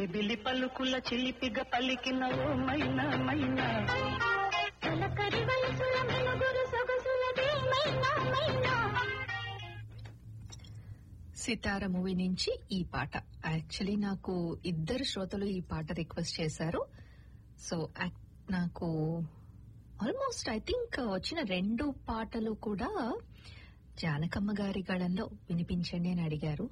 బిలి పలుకుల చిలిపిగ పలికిన ఓ మైనా మైనా తలకరి వయసుల మెనుగురు సొగసులదే మైనా మైనా సితార మూవీ నుంచి ఈ పాట యాక్చువల్లీ నాకు ఇద్దరు శ్రోతలు ఈ పాట రిక్వెస్ట్ చేశారు సో యాక్- నాకు ఆల్మోస్ట్ ఐ థింక్ వచ్చిన రెండు పాటలు కూడా జానకమ్మ గారి గళంలో వినిపించండి అని అడిగారు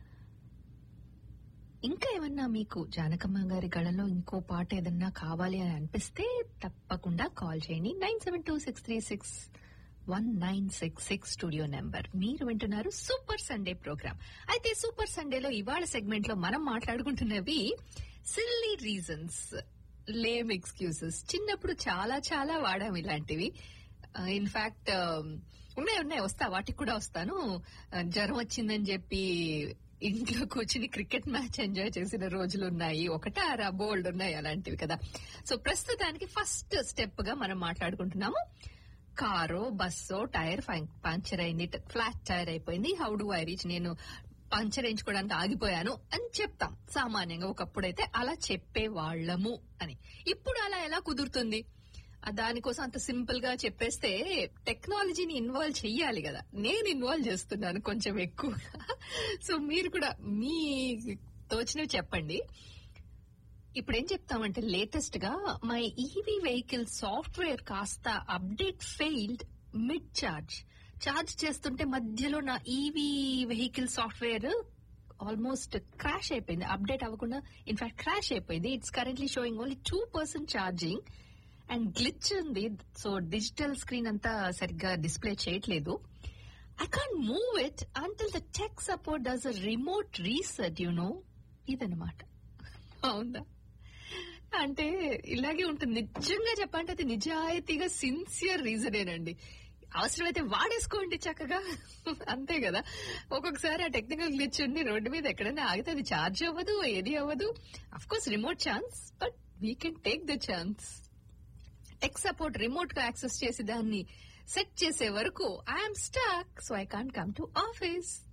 ఇంకా ఏమన్నా మీకు జానకమ్మ గారి గళంలో ఇంకో పాట ఏదన్నా కావాలి అని అనిపిస్తే తప్పకుండా కాల్ చేయండి nine seven two six three six one nine six six studio number మీరు వింటున్నారు సూపర్ సండే ప్రోగ్రామ్ అయితే సూపర్ సండేలో ఇవాళ సెగ్మెంట్ లో మనం మాట్లాడుకుంటున్నవి సిల్లీ రీజన్స్ లేమ్ ఎక్స్క్యూజెస్ చిన్నప్పుడు చాలా చాలా వాడాం ఇలాంటివి ఇన్ఫాక్ట్ ఉన్నాయి ఉన్నాయి వస్తా వాటికి కూడా వస్తాను ఆ, జ్వరం వచ్చిందని చెప్పి ఇంట్లో కూర్చుని క్రికెట్ మ్యాచ్ ఎంజాయ్ చేసిన రోజులు ఉన్నాయి ఒకటా రా బోల్డ్ ఉన్నాయి అలాంటివి కదా సో ప్రస్తుతానికి ఫస్ట్ స్టెప్ గా మనం మాట్లాడుకుంటున్నాము కారో బస్సో టైర్ ఫం- పంచర్ అయింది ట- ఫ్లాట్ టైర్ అయిపోయింది హౌ డు ఐ రీచ్ నేను పంచర్ వేయించుకోవడానికి ఆగిపోయాను అని చెప్తాం సామాన్యంగా ఒకప్పుడైతే అలా చెప్పే వాళ్ళము అని ఇప్పుడు అలా ఎలా కుదురుతుంది ఆ దానికోసం అంత సింపుల్ గా చెప్పేస్తే టెక్నాలజీని ఇన్వాల్వ్ చెయ్యాలి కదా నేను ఇన్వాల్వ్ చేస్తున్నాను కొంచెం ఎక్కువగా సో మీరు కూడా మీ తోచినవి చెప్పండి ఇప్పుడు ఏం చెప్తామంటే లేటెస్ట్ గా మై ఈవీ వెహికల్ సాఫ్ట్వేర్ కాస్త update failed mid charge charge చేస్తుంటే మధ్యలో నా EV vehicle software almost crash అయిపోయింది అప్డేట్ అవ్వకుండా ఇన్ఫాక్ట్ క్రాష్ అయిపోయింది it's currently showing only two percent charging and glitch ఉంది సో డిజిటల్ స్క్రీన్ అంతా సరిగ్గా డిస్ప్లే చేయట్లేదు I can't move it until the tech support does a remote reset you know ఇదన్నమాట అవునా అంటే ఇలాగే ఉంటుంది నిజంగా చెప్పంటే అది నిజాయితీగా సిన్సియర్ రీజనేనండి అవసరమైతే వాడేసుకోండి చక్కగా అంతే కదా ఒక్కొక్కసారి ఆ టెక్నికల్ గ్లిచ్ ఉండి రోడ్డు మీద ఎక్కడైనా ఆగితే అది ఛార్జ్ అవ్వదు ఏది అవ్వదు of course remote chance but we can take the chance tech support remote గా యాక్సెస్ చేసి దాన్ని సెట్ చేసే వరకు I'm stuck so I can't come to office